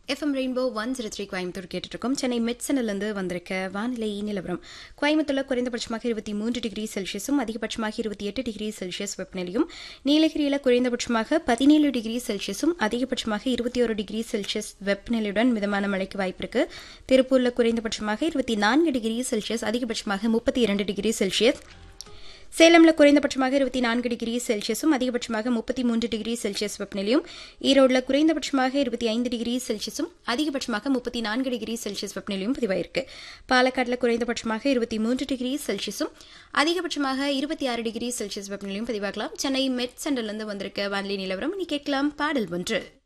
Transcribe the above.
FM rainbow one zero three Coimbatore கேட்டுருக்கோம் சென்னை மெட்சனிலிருந்து வந்திருக்க வானிலை நிலவரம் கோயம்புத்தூர்ல குறைந்தபட்சமாக இருபத்தி மூன்று டிகிரி செல்சியஸும் அதிகபட்சமாக இருபத்தி எட்டு டிகிரி செல்சியஸ் வெப்பநிலையும் நீலகிரியில் குறைந்தபட்சமாக பதினேழு டிகிரி செல்சியஸும் அதிகபட்சமாக இருபத்தி ஒரு டிகிரி செல்சியஸ் வெப்பநிலையுடன் மிதமான மழைக்கு வாய்ப்பிருக்கு திருப்பூர்ல குறைந்தபட்சமாக இருபத்தி நான்கு டிகிரி செல்சியஸ் அதிகபட்சமாக முப்பத்தி இரண்டு டிகிரி செல்சியஸ் சேலம்ல குறைந்தபட்சமாக இருபத்தி நான்கு டிகிரி செல்சியஸும் அதிகபட்சமாக முப்பத்தி மூன்று டிகிரி செல்சியஸ் வெப்பநிலையும் ஈரோடுல குறைந்தபட்சமாக இருபத்தி ஐந்து டிகிரி செல்சியஸும் அதிகபட்சமாக முப்பத்தி நான்கு டிகிரி செல்சியஸ் வெப்பநிலையும் பதிவாயிருக்கு பாலக்காட்டில் குறைந்தபட்சமாக இருபத்தி மூன்று டிகிரி செல்சியஸும் அதிகபட்சமாக இருபத்தி ஆறு டிகிரி செல்சியஸ் வெப்பநிலையும் பதிவாகலாம் சென்னை மெட் சென்டர்லேருந்து வந்திருக்க வானிலை நிலவரம் இனி கேட்கலாம் பாடல் ஒன்று